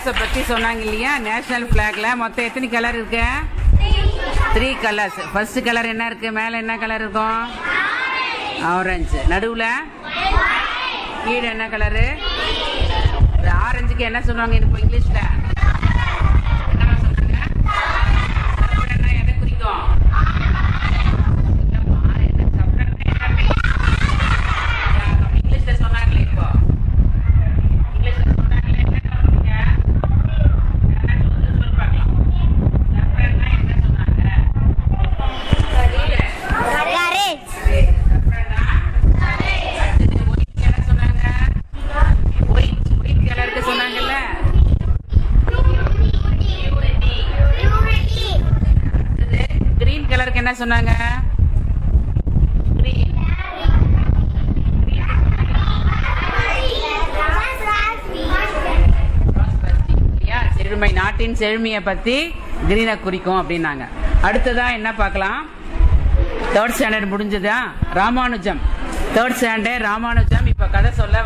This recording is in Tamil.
கலர்ஸை பற்றி சொன்னாங்க இல்லையா நேஷனல் ஃப்ளாக்ல மொத்தம் எத்தனை கலர் இருக்கு த்ரீ கலர்ஸ் ஃபர்ஸ்ட் கலர் என்ன இருக்கு மேலே என்ன கலர் இருக்கும் ஆரஞ்சு நடுவில் கீழே என்ன கலரு ஆரஞ்சுக்கு என்ன சொல்லுவாங்க இப்போ இங்கிலீஷில் என்னம்மா சொன்னாங்க சப்பரன்னா எதை குறிக்கும் இல்லம்மா, என்ன சப்பரன்னா என்ன? இங்கிலீஷ்ல சொன்னாங்களே இப்போ இங்கிலீஷ்ல சொன்னாங்களே என்ன சொன்னீங்க யாராச்சும் ஒருத்தர் சொல்லி பார்க்கலாம் சப்பரன்னா என்ன சொன்னாங்க Courage. சப்பரன்னா அடுத்தது ஒயிட் என்ன சொன்னாங்க ஒயிட் ஒயிட் கலருக்கு சொன்னாங்கல்ல அடுத்தது கிரீன் கலருக்கு என்ன சொன்னாங்க கிரீன் இல்லையா செழுமை நாட்டின் செழுமையை பத்தி கிரீனை குறிக்கும் அப்படின்னாங்க அடுத்ததா என்ன பார்க்கலாம் தேர்ட் ஸ்டாண்டர்ட் முடிஞ்சதா ராமானுஜம் தேர்ட் ஸ்டாண்டர்ட் ராமானுஜம் இப்ப கதை சொல்ல